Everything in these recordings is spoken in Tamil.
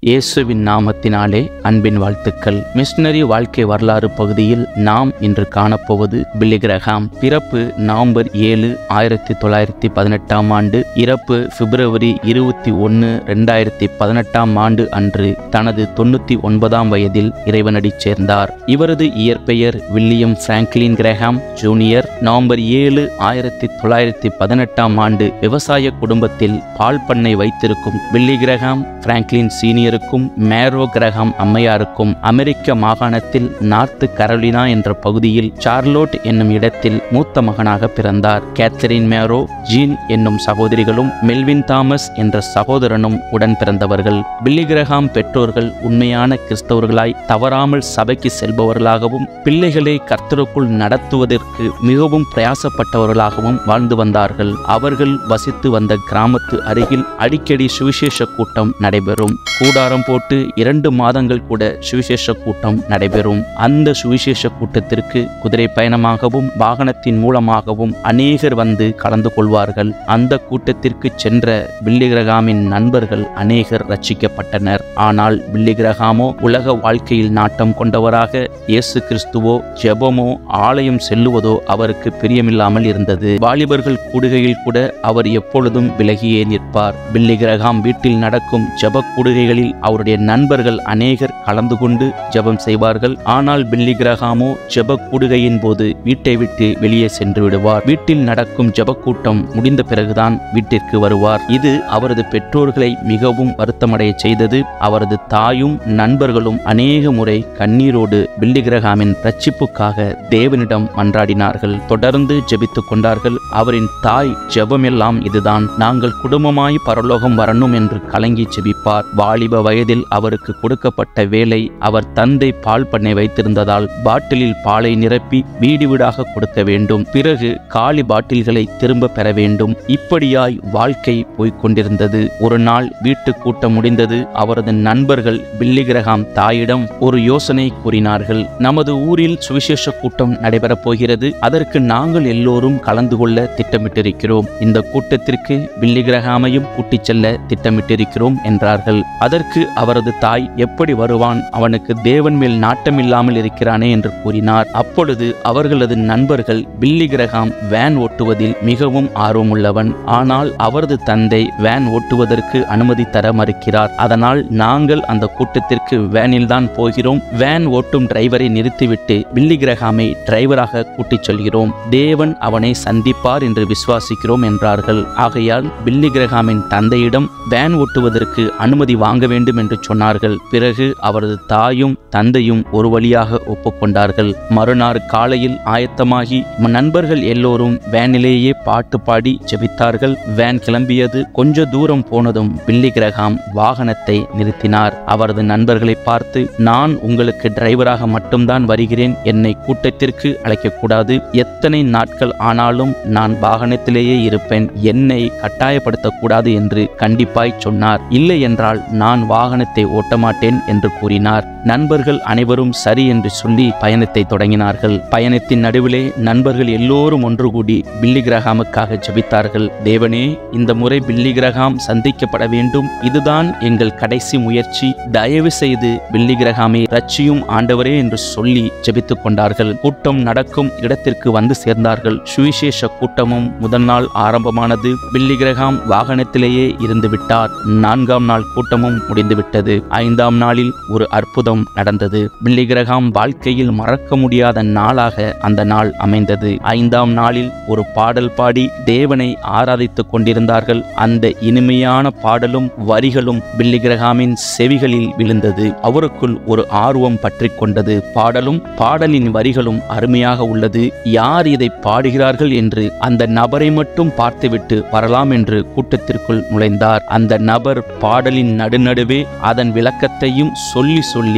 இயேசுவின் நாமத்தினாலே அன்பின் வாழ்த்துக்கள் மிஷனரி வாழ்க்கை வரலாறு பகுதியில் நாம் இன்று காணப்போவது பில்லி கிரஹாம் பிறப்பு நவம்பர் ஏழு ஆயிரத்தி தொள்ளாயிரத்தி பதினெட்டாம் ஆண்டு இறப்பு பிப்ரவரி இருபத்தி ஒன்று ரெண்டாயிரத்தி பதினெட்டாம் ஆண்டு அன்று தனது தொண்ணூத்தி ஒன்பதாம் வயதில் இறைவனடி சேர்ந்தார் இவரது இயற்பெயர் William Franklin Graham junior November ஏழு ஆயிரத்தி தொள்ளாயிரத்தி பதினெட்டாம் ஆண்டு விவசாய குடும்பத்தில் பால் பண்ணை வைத்திருக்கும் பில்லி கிரஹாம் பிராங்க்லின் சீனியருக்கும் மேரோ கிரஹாம் அம்மையாருக்கும் அமெரிக்க மாகாணத்தில் நார்த்து கரோலினா என்ற பகுதியில் சார்லோட் என்னும் இடத்தில் மூத்த மகனாக பிறந்தார் கேத்தரின் மேரோ ஜீன் என்னும் சகோதரிகளும் மெல்வின் தாமஸ் என்ற சகோதரனும் உடன் பிறந்தவர்கள் பில்லி கிரஹாம் பெற்றோர்கள் உண்மையான கிறிஸ்தவர்களாய் தவறாமல் சபைக்கு செல்பவர்களாகவும் பிள்ளைகளை கர்த்தருக்குள் நடத்துவதற்கு மிகவும் பிரயாசப்பட்டவர்களாகவும் வாழ்ந்து வந்தார்கள் அவர்கள் வசித்து வந்த கிராமத்து அருகில் அடிக்கடி சுவிசேஷ கூட்டம் நடைபெறும் கூடாரம் போட்டு இரண்டு மாதங்கள் கூட சுவிசேஷ கூட்டம் நடைபெறும் அந்த சுவிசேஷ கூட்டத்திற்கு குதிரை பயணமாகவும் வாகனத்தின் மூலமாகவும் அநேகர் வந்து கலந்து கொள்வார்கள் அந்த கூட்டத்திற்கு சென்ற பில்லிகிரகாமின் நண்பர்கள் அநேகர் ரட்சிக்கப்பட்டனர் ஆனால் பில்லிகிரகாமோ உலக வாழ்க்கையில் நாட்டம் கொண்டவராக இயேசு கிறிஸ்துவோ ஜெபமோ ஆலயம் செல்லுவதோ அவருக்கு பிரியமில்லாமல் இருந்தது வாலிபர்கள் கூடுகையில் கூட அவர் எப்பொழுதும் விலகியே நிற்பார் பில்லிகிரகாம் வீட்டில் நடக்கும் ஜெப கூடுகைகளில் அவருடைய நண்பர்கள் அநேகர் கலந்து கொண்டு ஜெபம் செய்வார்கள் ஆனால் பில்லிகிரகாமோ ஜெப கூடுகையின் போது வீட்டை விட்டு வெளியே சென்று விடுவார் வீட்டில் நடக்கும் ஜெப கூட்டம் முடிந்த பிறகுதான் வீட்டிற்கு வருவார் இது அவரது பெற்றோர்களை மிகவும் வருத்தமடைய செய்தது அவரது தாயும் நண்பர்களும் அநேக முறை கண்ணீரோடு பில்லிகிரகாமின் ரட்சிப்புக்காக தேவனிடம் மன்றாடினார்கள் தொடர்ந்து ஜெபித்துக் கொண்டார்கள் அவரின் தாய் ஜெபமெல்லாம் இதுதான் நாங்கள் குடும்பமாய் பரலோகம் வரணும் என்று கலங்கி ஜெபிப்பார் வாலிப வயதில் அவருக்கு கொடுக்கப்பட்ட வேலை அவர் தந்தை பால் பண்ணை வைத்திருந்ததால் பாட்டிலில் பாலை நிரப்பி வீடு வீடாக கொடுக்க வேண்டும் பிறகு காலி பாட்டில்களை திரும்ப பெற வேண்டும் இப்படியாய் வாழ்க்கை போய்க் கொண்டிருந்தது ஒரு நாள் வீட்டு கூட்டம் முடிந்தது அவரது நண்பர்கள் பில்லிகிரகாம் தாயிடம் ஒரு யோசனை கூறினார்கள் நமது ஊரில் சுவிசேஷ கூட்டம் நடைபெறப் போகிறது அதற்கு நாங்கள் எல்லோரும் கலந்து கொள்ள திட்டமிட்டிருக்கிறோம் இந்த கூட்டத்திற்கு பில்லிகிரகாமையும் கூட்டிச் செல்ல திட்டமிட்டிருக்கிறோம் என்றார்கள் அதற்கு அவரது தாய் எப்படி வருவான் அவனுக்கு தேவன் மேல் நாட்டமில்லாமல் இருக்கிறானே என்று கூறினார் அப்பொழுது அவர்களது நண்பர்கள் பில்லிகிரகாம் வேன் ஓட்டுவதில் மிகவும் ஆர்வமுள்ளவன் ஆனால் அவரது தந்தை வேன் ஓட்டுவதற்கு அனுமதி தர மறுக்கிறார் அதனால் நாங்கள் அந்த கூட்டத்திற்கு வேனில்தான் போகிறோம் வேன் ஓட்டும் டிரைவரை நிறுத்திவிட்டு பில்லிகிரகாமை டிரைவராக கூட்டிச் செல்கிறோம் தேவன் அவனை சந்திப்பார் என்று விசுவாசிக்கிறோம் என்றார்கள் ஆகையால் பில்லிகிரகாமின் தந்தையிடம் வேன் ஓட்டுவதற்கு அனுமதி வாங்க வேண்டும் என்று சொன்னார்கள் பிறகு அவரது தாயும் தந்தையும் ஒரு வழியாக ஒப்புக்கொண்டார்கள் மறுநாள் காலையில் ஆயத்தமாகி நண்பர்கள் எல்லோரும் வேனிலேயே பாட்டு பாடி ஜெபித்தார்கள் வேன் கிளம்பியது கொஞ்ச தூரம் போனதும் பில்லி கிரகாம் வாகனத்தை நிறுத்தினார் அவரது நண்பர்களை பார்த்து நான் உங்களுக்கு டிரைவராக மட்டும்தான் வருகிறேன் என்னை கூட்டத்திற்கு அழைக்கக்கூடாது எத்தனை நாட்கள் ஆனாலும் நான் வாகனத்திலேயே இருப்பேன் என்னை கட்டாயப்படுத்தக்கூடாது என்று கண்டிப்பாய் சொன்னார் இல்லை என்றால் நான் வாகனத்தை ஓட்ட மாட்டேன் என்று கூறினார் நண்பர்கள் அனைவரும் சரி என்று சொல்லி பயணத்தை தொடங்கினார்கள் பயணத்தின் நடுவிலே நண்பர்கள் எல்லோரும் ஒன்று கூடி பில்லி கிரகாமுக்காக ஜெபித்தார்கள் தேவனே இந்த முறை பில்லி கிரகாம் சந்திக்கப்பட வேண்டும் இதுதான் எங்கள் கடைசி முயற்சி தயவு செய்து பில்லி கிரகாமை ரட்சியும் ஆண்டவரே என்று சொல்லி ஜெபித்துக் கொண்டார்கள் கூட்டம் நடக்கும் இடத்திற்கு வந்து சேர்ந்தார்கள் சுவிசேஷ கூட்டமும் முதல் நாள் ஆரம்பமானது பில்லி கிரகாம் வாகனத்திலேயே இருந்து விட்டார் நான்காம் நாள் கூட்டமும் முடிந்துவிட்டது ஐந்தாம் நாளில் ஒரு அற்புதம் நடந்தது பில்லி கிரகாம் வாழ்க்கையில் மறக்க முடியாத நாளாக அந்த நாள் அமைந்தது ஐந்தாம் நாளில் ஒரு பாடல் பாடி தேவனை ஆராதித்துக் கொண்டிருந்தார்கள் அந்த இனிமையான பாடலும் வரிகளும் பில்லி கிரகாமின் செவிகளில் விழுந்தது அவருக்குள் ஒரு ஆர்வம் பற்றி கொண்டது பாடலும் பாடலின் வரிகளும் அருமையாக உள்ளது யார் இதை பாடுகிறார்கள் என்று அந்த நபரை மட்டும் பார்த்துவிட்டு வரலாம் என்று கூட்டத்திற்குள் நுழைந்தார் அந்த நபர் பாடலின் நடுநடுவே அதன் விளக்கத்தையும் சொல்லி சொல்லி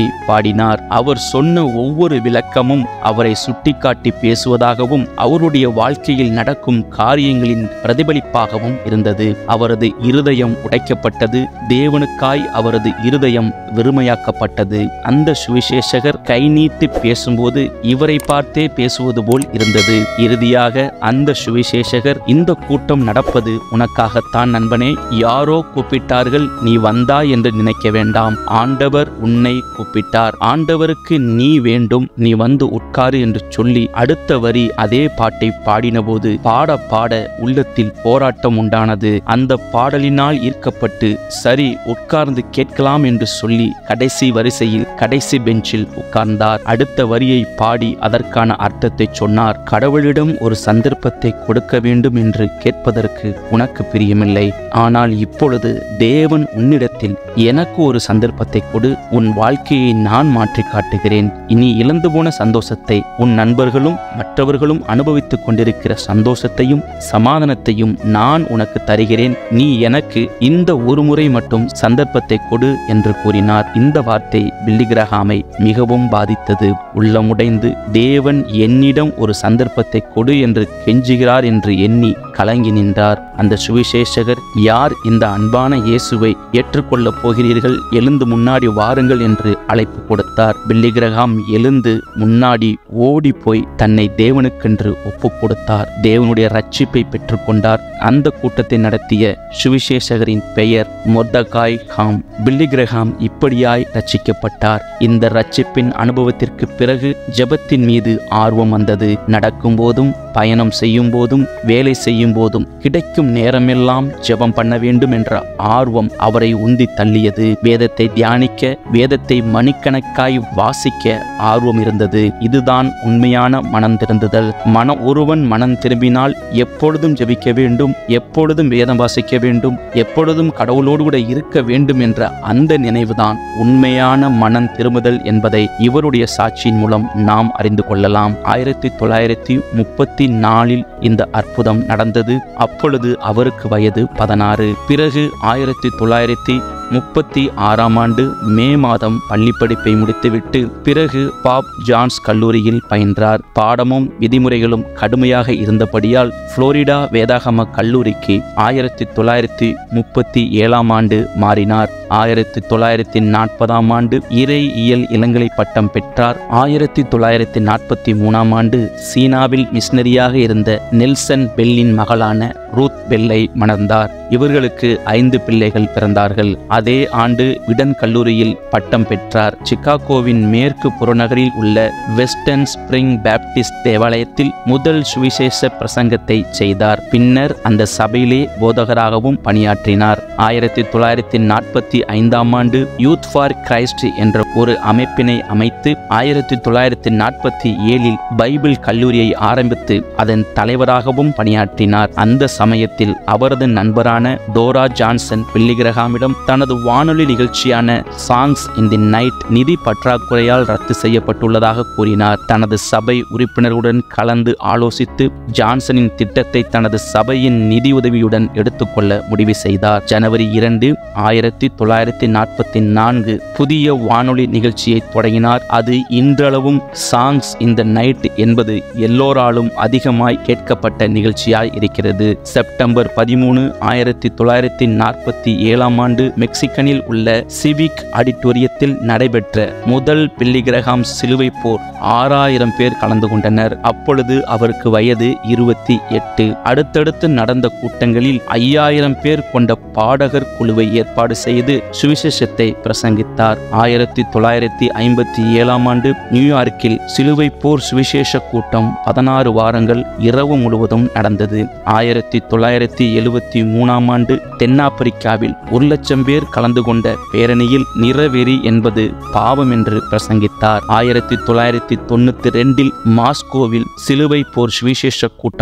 பாடினார் அவர் சொன்ன ஒவ்வொரு விளக்கமும் அவரை சுட்டிக்காட்டி பேசுவதாகவும் அவருடைய வாழ்க்கையில் நடக்கும் காரியங்களின் பிரதிபலிப்பாகவும் இருந்தது அவரது இருதயம் உடைக்கப்பட்டது தேவனுக்காய் அவரது இருதயம் வெறுமையாக்கப்பட்டது அந்த சுவிசேஷகர் கை நீட்டி பேசும்போது இவரை பார்த்தே பேசுவது போல் இருந்தது இறுதியாக அந்த சுவிசேஷகர் இந்த கூட்டம் நடப்பது உனக்காகத்தான் நண்பனே யாரோ கூப்பிட்டார்கள் நீ வந்தா என்று நினைக்க வேண்டாம் ஆண்டவர் உன்னை கூப்பிட்டார் ஆண்டவருக்கு நீ வேண்டும் நீ வந்து உட்காரு என்று சொல்லி அடுத்த வரி அதே பாட்டை பாடினபோது பாட பாட உள்ளத்தில் போராட்டம் உண்டானது அந்த பாடலினால் ஈர்க்கப்பட்டு சரி உட்கார்ந்து கேட்கலாம் என்று சொல்லி கடைசி வரிசையில் கடைசி பெஞ்சில் உட்கார்ந்தார் அடுத்த வரியை பாடி அதற்கான அர்த்தத்தை சொன்னார் கடவுளிடம் ஒரு சந்தர்ப்பத்தை கொடுக்க வேண்டும் என்று கேட்பதற்கு உனக்கு பிரியமில்லை ஆனால் இப்பொழுது தேவன் உன்னிடத்தில் எனக்கு ஒரு சந்தர்ப்பத்தை கொடு உன் வாழ்க்கையை நான் மாற்றி காட்டுகிறேன் இனி இழந்து போன சந்தோஷத்தை உன் நண்பர்களும் மற்றவர்களும் அனுபவித்துக் கொண்டிருக்கிற சந்தோஷத்தையும் சமாதானத்தையும் நான் உனக்கு தருகிறேன் நீ எனக்கு இந்த ஒரு முறை மட்டும் சந்தர்ப்பத்தை கொடு என்று கூறினார் இந்த வார்த்தை பில்லிகிரஹாமை மிகவும் பாதித்தது உள்ளமுடைந்து தேவன் என்னிடம் ஒரு சந்தர்ப்பத்தை கொடு என்று கெஞ்சுகிறார் என்று எண்ணி கலங்கி நின்றார் அந்த சுவிசேஷகர் யார் இந்த அன்பான இயேசுவை ஏற்றுக்கொள்ளப் போகிறீர்கள் எழுந்து முன்னாடி வாருங்கள் என்று அழைப்பு கொடுத்தார் பில்லிகிரகாம் எழுந்து முன்னாடி ஓடி போய் தன்னை தேவனுக்கென்று ஒப்பு கொடுத்தார் தேவனுடைய ரட்சிப்பை பெற்றுக்கொண்டார் அந்த கூட்டத்தை நடத்திய சுவிசேஷகரின் பெயர் மொர்தகாய் ஹாம் பில்லிகிரகாம் இப்படியாய் ரட்சிக்கப்பட்டார் இந்த ரட்சிப்பின் அனுபவத்திற்கு பிறகு ஜெபத்தின் மீது ஆர்வம் வந்தது நடக்கும் போதும் பயணம் செய்யும் போதும் வேலை செய்யும் போதும் கிடைக்கும் நேரமெல்லாம் ஜெபம் பண்ண வேண்டும் என்ற ஆர்வம் அவரை உந்தி தள்ளியது வேதத்தை தியானிக்க வேதத்தை மணிக்கணக்காய் வாசிக்க ஆர்வம் இருந்தது இதுதான் உண்மையான மனம் திருந்துதல் மன ஒருவன் மனம் திரும்பினால் எப்பொழுதும் ஜெபிக்க வேண்டும் எப்பொழுதும் வேதம் வாசிக்க வேண்டும் எப்பொழுதும் கடவுளோடு கூட இருக்க வேண்டும் என்ற அந்த நினைவுதான் உண்மையான மனம் திரும்புதல் என்பதை இவருடைய சாட்சியின் மூலம் நாம் அறிந்து கொள்ளலாம் ஆயிரத்தி தொள்ளாயிரத்தி முப்பத்தி நாலில் இந்த அற்புதம் நடந்தது அப்பொழுது அவருக்கு வயது பதினாறு பிறகு ஆயிரத்தி தொள்ளாயிரத்தி முப்பத்தி ஆறாம் ஆண்டு மே மாதம் பள்ளிப்படிப்பை முடித்துவிட்டு பிறகு பாப் ஜான்ஸ் கல்லூரியில் பயின்றார் பாடமும் விதிமுறைகளும் கடுமையாக இருந்தபடியால் புளோரிடா வேதாகம கல்லூரிக்கு ஆயிரத்தி தொள்ளாயிரத்தி முப்பத்தி ஏழாம் ஆண்டு மாறினார் ஆயிரத்தி தொள்ளாயிரத்தி நாற்பதாம் ஆண்டு இறையியல் இளங்கலை பட்டம் பெற்றார் ஆயிரத்தி தொள்ளாயிரத்தி நாற்பத்தி மூணாம் ஆண்டு சீனாவில் மிஷனரியாக இருந்த நெல்சன் பெல்லின் மகளான ரூத் பெல்லை மணந்தார் இவர்களுக்கு ஐந்து பிள்ளைகள் பிறந்தார்கள் அதே ஆண்டு விடன் கல்லூரியில் பட்டம் பெற்றார் சிகாகோவின் மேற்கு புறநகரில் உள்ள வெஸ்டர்ன் ஸ்பிரிங் பேப்டிஸ்ட் தேவாலயத்தில் முதல் சுவிசேஷ பிரசங்கத்தை செய்தார் பின்னர் அந்த சபையிலே போதகராகவும் பணியாற்றினார் ஆயிரத்தி தொள்ளாயிரத்தி நாற்பத்தி ஐந்தாம் ஆண்டு யூத் ஃபார் கிரைஸ்ட் என்ற ஒரு அமைப்பினை அமைத்து ஆயிரத்தி தொள்ளாயிரத்தி நாற்பத்தி ஏழில் பைபிள் கல்லூரியை ஆரம்பித்து அதன் தலைவராகவும் பணியாற்றினார் அந்த சமயத்தில் அவரது நண்பரான டோரா ஜான்சன் பில்லிகிரகாமிடம் தனது வானொலி நிகழ்ச்சியான சாங்ஸ் இன் தி நைட் நிதி பற்றாக்குறையால் ரத்து செய்யப்பட்டுள்ளதாக கூறினார் தனது சபை உறுப்பினர்களுடன் கலந்து ஆலோசித்து ஜான்சனின் திட்டத்தை தனது சபையின் நிதியுதவியுடன் எடுத்துக்கொள்ள முடிவு செய்தார் ஜனவரி இரண்டு ஆயிரத்தி தொள்ளாயிரத்தி நாற்பத்தி நான்கு புதிய வானொலி நிகழ்ச்சியை தொடங்கினார் அது இன்றளவும் சாங்ஸ் இந்த நைட் என்பது எல்லோராலும் அதிகமாய் கேட்கப்பட்ட நிகழ்ச்சியாய் இருக்கிறது செப்டம்பர் பதிமூணு ஆயிரத்தி தொள்ளாயிரத்தி நாற்பத்தி ஏழாம் ஆண்டு மெக்சிகனில் உள்ள சிவிக் ஆடிட்டோரியத்தில் நடைபெற்ற முதல் பில்லிகிரகாம் சிலுவை போர் ஆறாயிரம் பேர் கலந்து கொண்டனர் அப்பொழுது அவருக்கு வயது இருபத்தி எட்டு அடுத்தடுத்து நடந்த கூட்டங்களில் ஐயாயிரம் பேர் கொண்ட பாடகர் குழுவை ஏற்பாடு செய்து சுவிசேஷத்தை பிரசங்கித்தார் ஆயிரத்தி தொள்ளாயிரத்தி ஐம்பத்தி ஏழாம் ஆண்டு நியூயார்க்கில் சிலுவை போர் சுவிசேஷ கூட்டம் பதினாறு வாரங்கள் இரவு முழுவதும் நடந்தது ஆயிரத்தி தொள்ளாயிரத்தி எழுவத்தி மூணாம் ஆண்டு தென்னாப்பிரிக்காவில் ஒரு லட்சம் பேர் கலந்து கொண்ட பேரணியில் நிறவெறி என்பது பாவம் என்று பிரசங்கித்தார் ஆயிரத்தி தொள்ளாயிரத்தி தொண்ணூத்தி ரெண்டில் மாஸ்கோவில் சிலுவை போர் சுவிசேஷ கூட்டம் நடந்தது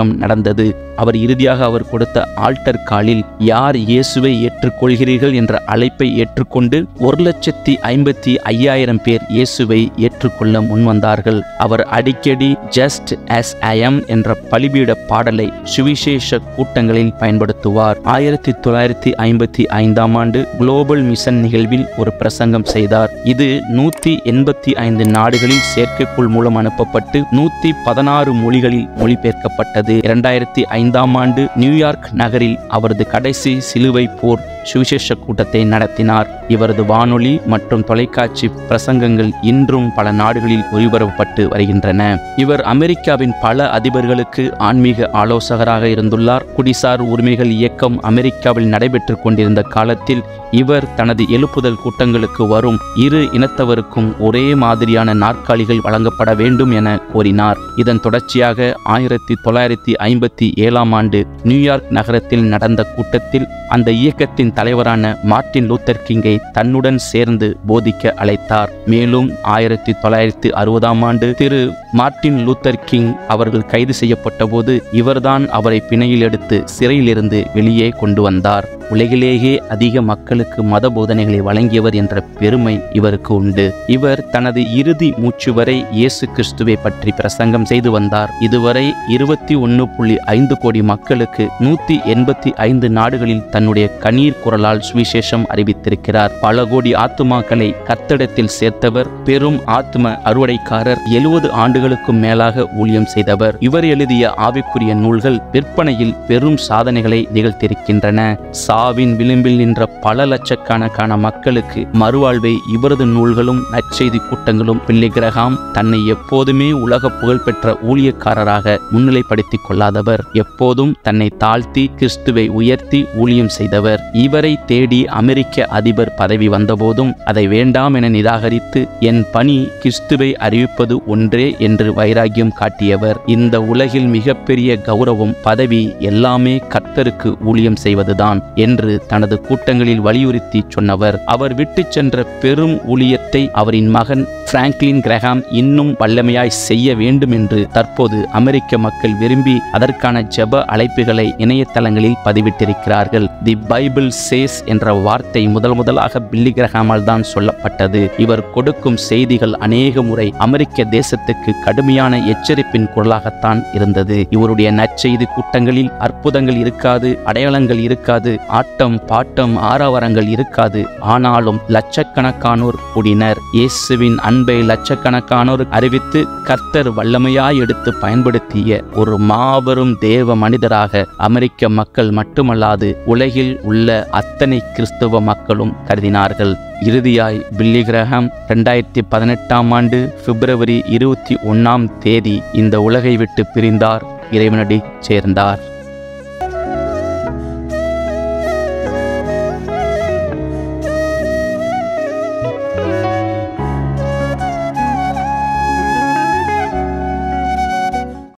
வந்தது அவர் இறுதியாக அவர் கொடுத்த ஆல்டர் காலில் யார் இயேசுவை ஏற்றுக்கொள்கிறீர்கள் என்ற அழைப்பை ஏற்றுக்கொண்டு ஒரு லட்சத்தி ஐம்பத்தி ஐயாயிரம் பேர் இயேசுவை ஏற்றுக்கொள்ள முன்வந்தார்கள் அவர் அடிக்கடி ஜஸ்ட் as ஐ am என்ற பலிபீட பாடலை சுவிசேஷ கூட்டங்களில் பயன்படுத்துவார் ஆயிரத்தி தொள்ளாயிரத்தி ஐம்பத்தி ஐந்தாம் ஆண்டு குளோபல் மிஷன் நிகழ்வில் ஒரு பிரசங்கம் செய்தார் இது நூத்தி எண்பத்தி ஐந்து நாடுகளில் செயற்கைக்கோள் மூலம் அனுப்பப்பட்டு நூத்தி பதினாறு மொழிகளில் மொழிபெயர்க்கப்பட்டது இரண்டாயிரத்தி ஐந்தாம் ஆண்டு நியூயார்க் நகரில் அவரது கடைசி சிலுவை போர் சுவிசேஷ கூட்டத்தை நடத்தினார் இவரது வானொலி மற்றும் தொலைக்காட்சி பிரசங்கங்கள் இன்றும் பல நாடுகளில் ஒளிபரப்பப்பட்டு வருகின்றன இவர் அமெரிக்காவின் பல அதிபர்களுக்கு ஆன்மீக ஆலோசகராக இருந்துள்ளார் குடிசார் உரிமைகள் இயக்கம் அமெரிக்காவில் நடைபெற்று கொண்டிருந்த காலத்தில் இவர் தனது எழுப்புதல் கூட்டங்களுக்கு வரும் இரு இனத்தவருக்கும் ஒரே மாதிரியான நாற்காலிகள் வழங்கப்பட வேண்டும் என கோரினார் இதன் தொடர்ச்சியாக ஆயிரத்தி தொள்ளாயிரத்தி ஐம்பத்தி ஏழாம் ஆண்டு நியூயார்க் நகரத்தில் நடந்த கூட்டத்தில் அந்த இயக்கத்தின் தலைவரான மார்ட்டின் லூத்தர் கிங்கை தன்னுடன் சேர்ந்து போதிக்க அழைத்தார் மேலும் ஆயிரத்தி தொள்ளாயிரத்தி அறுபதாம் ஆண்டு திரு மார்ட்டின் லூத்தர் கிங் அவர்கள் கைது செய்யப்பட்ட போது இவர்தான் அவரை பிணையில் எடுத்து சிறையிலிருந்து வெளியே கொண்டு வந்தார் உலகிலேயே அதிக மக்களுக்கு மத போதனைகளை வழங்கியவர் என்ற பெருமை இவருக்கு உண்டு இவர் தனது இறுதி மூச்சு வரை இயேசு கிறிஸ்துவை பற்றி பிரசங்கம் செய்து வந்தார் இதுவரை இருபத்தி ஒன்று புள்ளி ஐந்து கோடி மக்களுக்கு நூத்தி எண்பத்தி ஐந்து நாடுகளில் தன்னுடைய கண்ணீர் குரலால் சுவிசேஷம் அறிவித்திருக்கிறார் பல கோடி ஆத்துமாக்களை கத்தடத்தில் சேர்த்தவர் பெரும் ஆத்ம அறுவடைக்காரர் எழுபது ஆண்டுகளுக்கும் மேலாக ஊழியம் செய்தவர் இவர் எழுதிய ஆவிக்குரிய நூல்கள் விற்பனையில் பெரும் சாதனைகளை நிகழ்த்தியிருக்கின்றன சாவின் விளிம்பில் நின்ற பல லட்சக்கணக்கான மக்களுக்கு மறுவாழ்வை இவரது நூல்களும் நற்செய்தி கூட்டங்களும் பிள்ளை கிரகாம் தன்னை எப்போதுமே உலக புகழ்பெற்ற ஊழியக்காரராக முன்னிலைப்படுத்திக் கொள்ளாதவர் எப்போதும் தன்னை தாழ்த்தி கிறிஸ்துவை உயர்த்தி ஊழியம் செய்தவர் இவரை தேடி அமெரிக்க அதிபர் பதவி வந்தபோதும் அதை வேண்டாம் என நிராகரித்து என் பணி கிறிஸ்துவை அறிவிப்பது ஒன்றே என்று வைராகியம் காட்டியவர் இந்த உலகில் மிகப்பெரிய கௌரவம் பதவி எல்லாமே கர்த்தருக்கு ஊழியம் செய்வதுதான் என்று தனது கூட்டங்களில் வலியுறுத்தி சொன்னவர் அவர் விட்டுச் சென்ற பெரும் ஊழியத்தை அவரின் மகன் பிராங்க்லின் கிரஹாம் இன்னும் வல்லமையாய் செய்ய வேண்டும் என்று தற்போது அமெரிக்க மக்கள் விரும்பி அதற்கான ஜெப அழைப்புகளை இணையதளங்களில் பதிவிட்டிருக்கிறார்கள் தி பைபிள் சேஸ் என்ற வார்த்தை முதல் முதலாக பில்லி கிரஹாமால் தான் சொல்லப்பட்டது இவர் கொடுக்கும் செய்திகள் அநேக முறை அமெரிக்க தேசத்துக்கு கடுமையான எச்சரிப்பின் குரலாகத்தான் இருந்தது இவருடைய நற்செய்தி கூட்டங்களில் அற்புதங்கள் இருக்காது அடையாளங்கள் இருக்காது ஆட்டம் பாட்டம் ஆரவாரங்கள் இருக்காது ஆனாலும் லட்சக்கணக்கானோர் கூடினர் இயேசுவின் அன்பை லட்சக்கணக்கானோர் அறிவித்து கர்த்தர் வல்லமையாய் எடுத்து பயன்படுத்திய ஒரு மாபெரும் தேவ மனிதராக அமெரிக்க மக்கள் மட்டுமல்லாது உலகில் உள்ள அத்தனை கிறிஸ்தவ மக்களும் கருதினார்கள் இறுதியாய் பில்லி கிரஹாம் ரெண்டாயிரத்தி பதினெட்டாம் ஆண்டு பிப்ரவரி இருபத்தி ஒன்னாம் தேதி இந்த உலகை விட்டு பிரிந்தார் இறைவனடி சேர்ந்தார்